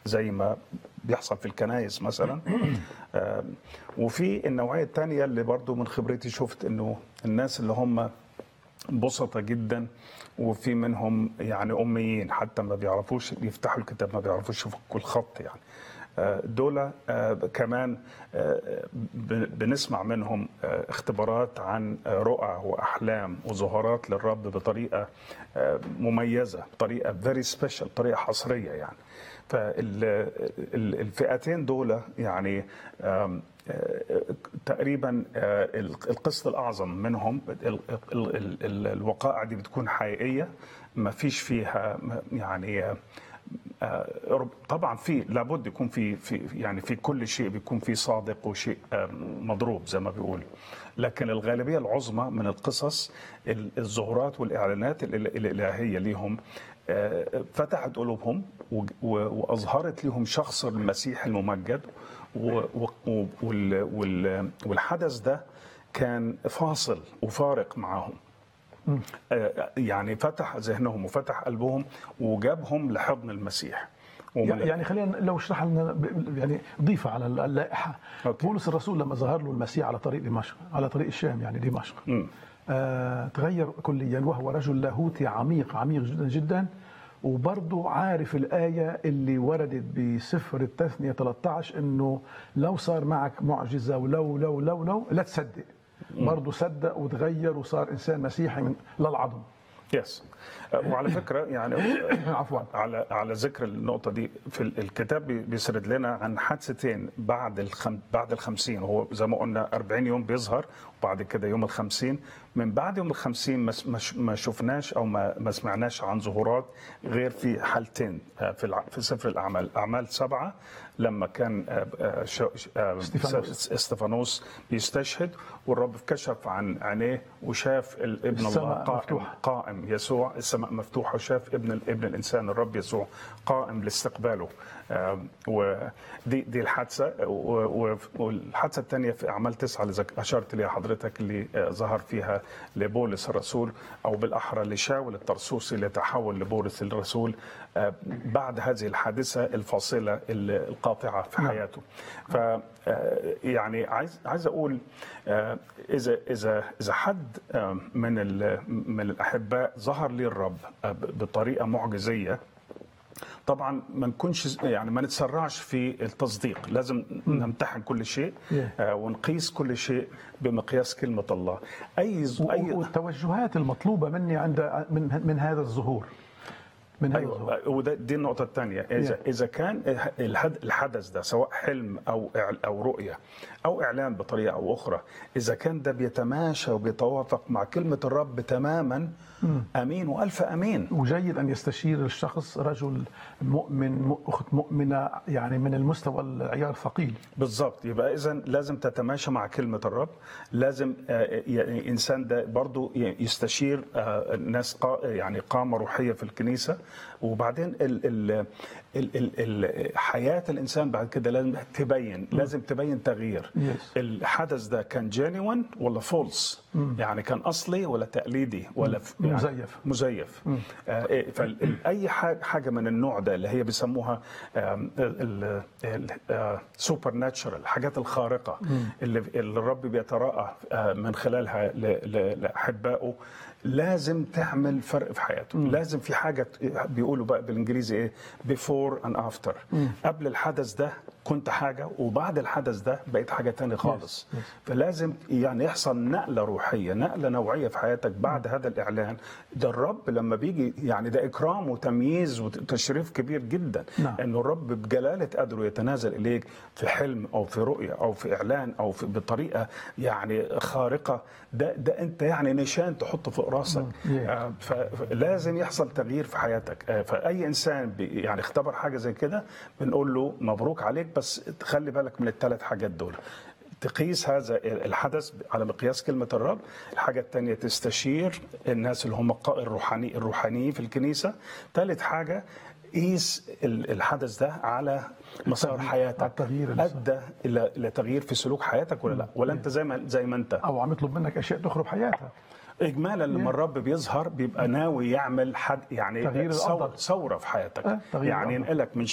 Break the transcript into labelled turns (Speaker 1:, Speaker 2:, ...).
Speaker 1: زي ما بيحصل في الكنائس مثلا آه، وفي النوعيه الثانيه اللي برضو من خبرتي شفت انه الناس اللي هم بسطة جدا وفي منهم يعني أميين حتى ما بيعرفوش يفتحوا الكتاب ما بيعرفوش يفكوا الخط يعني آه، دول آه، كمان آه، ب- بنسمع منهم آه، اختبارات عن آه، رؤى وأحلام وظهورات للرب بطريقة آه، مميزة بطريقة very special طريقة حصرية يعني فالفئتين دول يعني آم، آه، تقريبا آه، القسط الاعظم منهم ال- ال- ال- ال- الوقائع دي بتكون حقيقيه ما فيش فيها يعني آه، آه، رب- طبعا في لابد يكون في في يعني في كل شيء بيكون في صادق وشيء آه، مضروب زي ما بيقول لكن الغالبيه العظمى من القصص ال- الظهورات والاعلانات ال- ال- الالهيه ليهم آه، فتحت قلوبهم و- و- واظهرت لهم شخص المسيح الممجد و- و- وال- وال- والحدث ده كان فاصل وفارق معهم آه، يعني فتح ذهنهم وفتح قلبهم وجابهم لحضن المسيح ومن-
Speaker 2: يعني خلينا لو اشرح لنا ب- يعني ضيفه على اللائحه
Speaker 1: أوكي.
Speaker 2: بولس الرسول لما ظهر له المسيح على طريق دمشق على طريق الشام يعني دمشق
Speaker 1: مم.
Speaker 2: آه تغير كليا وهو رجل لاهوتي عميق عميق جدا جدا وبرضه عارف الآية اللي وردت بسفر التثنية 13 إنه لو صار معك معجزة ولو لو لو لو لا تصدق برضه صدق وتغير وصار إنسان مسيحي من للعظم
Speaker 1: يس آه، وعلى فكره يعني
Speaker 2: عفوا
Speaker 1: على على ذكر النقطة دي في ال- الكتاب بي- بيسرد لنا عن حادثتين بعد الخم بعد الخمسين هو زي ما قلنا 40 يوم بيظهر وبعد كده يوم الخمسين من بعد يوم الخمسين ما س- ما ش- ما شفناش أو ما ما سمعناش عن ظهورات غير في حالتين آه، في الع- في سفر الأعمال أعمال سبعة لما كان آه، آه، ش- ش- آه،
Speaker 2: استيفانوس.
Speaker 1: استفانوس بيستشهد والرب كشف عن عينيه وشاف ال- ابن الله
Speaker 2: السماء
Speaker 1: قائم
Speaker 2: مفتوحة.
Speaker 1: قائم يسوع السماء مفتوحه وشاف ابن ابن الانسان الرب يسوع قائم لاستقباله آم، ودي دي الحادثه و- و- والحادثه الثانيه في اعمال تسعه اللي ذك- اشرت ليها حضرتك اللي آه، ظهر فيها لبولس الرسول او بالاحرى لشاول الترسوسي اللي تحول لبولس الرسول آه، بعد هذه الحادثه الفاصله ال- القاطعه في حياته ف آه، يعني عايز عايز اقول آه، اذا اذا اذا حد آه، من ال- من الاحباء ظهر لي الرب آه، ب- بطريقه معجزيه طبعا ما نكونش يعني ما نتسرعش في التصديق لازم نمتحن كل شيء
Speaker 2: Yeah.
Speaker 1: آه، ونقيس كل شيء بمقياس كلمه الله اي
Speaker 2: و-
Speaker 1: اي
Speaker 2: والتوجهات المطلوبة مني عند من من هذا الظهور من هذا الظهور
Speaker 1: ايوه وده دي النقطه الثانيه اذا
Speaker 2: Yeah.
Speaker 1: اذا كان الحد- الحدث ده سواء حلم او إعل- او رؤيه او اعلان بطريقه او اخرى اذا كان ده بيتماشى وبيتوافق مع كلمه الرب تماما امين والف امين
Speaker 2: وجيد ان يستشير الشخص رجل مؤمن م- اخت مؤمنه يعني من المستوى العيار الثقيل
Speaker 1: بالظبط يبقى اذا لازم تتماشى مع كلمه الرب لازم آه، يعني الانسان ده برضو يستشير آه، ناس قا- يعني قامه روحيه في الكنيسه وبعدين ال ال ال ال ال حياه الانسان بعد كده لازم تبين لازم تبين تغيير
Speaker 2: Yes.
Speaker 1: الحدث ده كان جينيون ولا فولس يعني كان اصلي ولا تقليدي ولا ف- يعني
Speaker 2: مزيف.
Speaker 1: مزيف فاي حاجه من النوع ده اللي هي بيسموها السوبر ناتشرال الحاجات الخارقه اللي اللي الرب بيتراءى آه، من خلالها ل- ل- لاحبائه لازم تعمل فرق في حياته لازم في حاجه ت- بيقولوا بقى بالانجليزي ايه بيفور اند افتر قبل الحدث ده كنت حاجه وبعد الحدث ده بقيت حاجه تانية خالص فلازم يعني يحصل نقله روحيه نقله نوعيه في حياتك بعد هذا الاعلان ده الرب لما بيجي يعني ده اكرام وتمييز وتشريف كبير جدا
Speaker 2: نعم.
Speaker 1: انه الرب بجلاله قدره يتنازل اليك في حلم او في رؤيه او في اعلان او في بطريقه يعني خارقه ده ده انت يعني نشان تحطه فوق راسك
Speaker 2: Yeah.
Speaker 1: آه، ف- فلازم يحصل تغيير في حياتك آه، فاي انسان بي- يعني اختبر حاجه زي كده بنقول له مبروك عليك بس تخلي بالك من الثلاث حاجات دول تقيس هذا الحدث على مقياس كلمة الرب الحاجة الثانية تستشير الناس اللي هم القائد الروحاني الروحانيين في الكنيسة ثالث حاجة قيس ال- الحدث ده على مسار
Speaker 2: التغيير-
Speaker 1: حياتك
Speaker 2: التغيير اللي صار.
Speaker 1: ادى الى الى تغيير في سلوك حياتك ولا لا ولا انت زي ما زي ما انت
Speaker 2: او عم يطلب منك اشياء تخرب حياتها
Speaker 1: اجمالا لما الرب بيظهر بيبقى ناوي يعمل حد يعني
Speaker 2: تغيير
Speaker 1: ثور-
Speaker 2: الأفضل.
Speaker 1: ثوره في حياتك
Speaker 2: آه، تغيير
Speaker 1: يعني
Speaker 2: الأفضل.
Speaker 1: ينقلك من